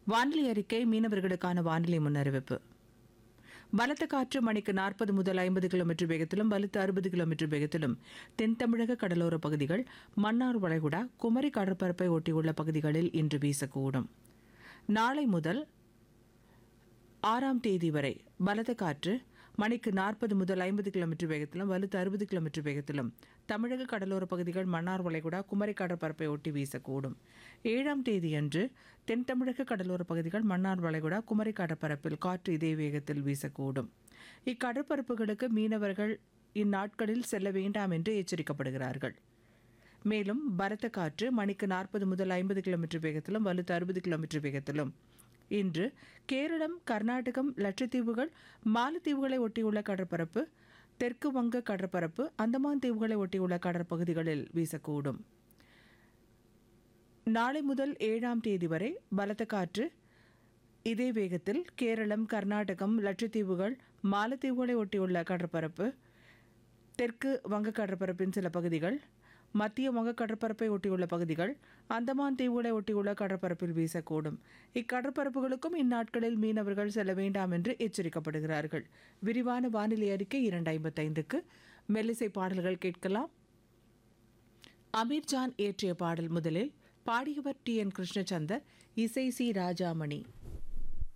வானிலை அறிக்கை மீனவர்களுக்கான வானிலை முன்னறிவிப்பு பலத்த காற்று மணிக்கு நாற்பது முதல் ஐம்பது கிலோமீட்டர் வேகத்திலும் வலுத்து அறுபது கிலோமீட்டர் வேகத்திலும் தென் தமிழக கடலோர பகுதிகள் மன்னார் வளைகுடா குமரி கடற்பரப்பை ஒட்டியுள்ள பகுதிகளில் இன்று வீசக்கூடும் நாளை முதல் ஆறாம் தேதி வரை பலத்த காற்று மணிக்கு நாற்பது முதல் ஐம்பது கிலோமீட்டர் வேகத்திலும் வலுத்து அறுபது கிலோமீட்டர் வேகத்திலும் தமிழக கடலோர பகுதிகள் மன்னார் வளைகுடா குமரி கடற்பரப்பை ஒட்டி வீசக்கூடும் ஏழாம் தேதியன்று தென் தமிழக கடலோர பகுதிகள் மன்னார் வளைகுடா குமரி கடற்பரப்பில் காற்று இதே வேகத்தில் வீசக்கூடும் இக்கடற்பரப்புகளுக்கு மீனவர்கள் இந்நாட்களில் செல்ல வேண்டாம் என்று எச்சரிக்கப்படுகிறார்கள் மேலும் பலத்த காற்று மணிக்கு நாற்பது முதல் ஐம்பது கிலோமீட்டர் வேகத்திலும் வலுத்து அறுபது கிலோமீட்டர் வேகத்திலும் இன்று கேரளம் கர்நாடகம் லட்சத்தீவுகள் மாலத்தீவுகளை ஒட்டியுள்ள கடற்பரப்பு தெற்கு வங்க கடற்பரப்பு அந்தமான் தீவுகளை ஒட்டியுள்ள கடற்பகுதிகளில் வீசக்கூடும் நாளை முதல் ஏழாம் தேதி வரை பலத்த காற்று இதே வேகத்தில் கேரளம் கர்நாடகம் லட்சத்தீவுகள் மாலத்தீவுகளை ஒட்டியுள்ள கடற்பரப்பு தெற்கு வங்க கடற்பரப்பின் சில பகுதிகள் மத்திய வங்க கடற்பரப்பை ஒட்டியுள்ள பகுதிகள் அந்தமான் தீவுகளை ஒட்டியுள்ள கடற்பரப்பில் வீசக்கூடும் இக்கடற்பரப்புகளுக்கும் இந்நாட்களில் மீனவர்கள் செல்ல வேண்டாம் என்று எச்சரிக்கப்படுகிறார்கள் விரிவான வானிலை அறிக்கை இரண்டு ஐம்பத்தைந்துக்கு மெல்லிசை பாடல்கள் கேட்கலாம் அமீர்ஜான் இயற்றிய பாடல் முதலில் பாடியவர் டி என் கிருஷ்ணச்சந்தர் இசை சி ராஜாமணி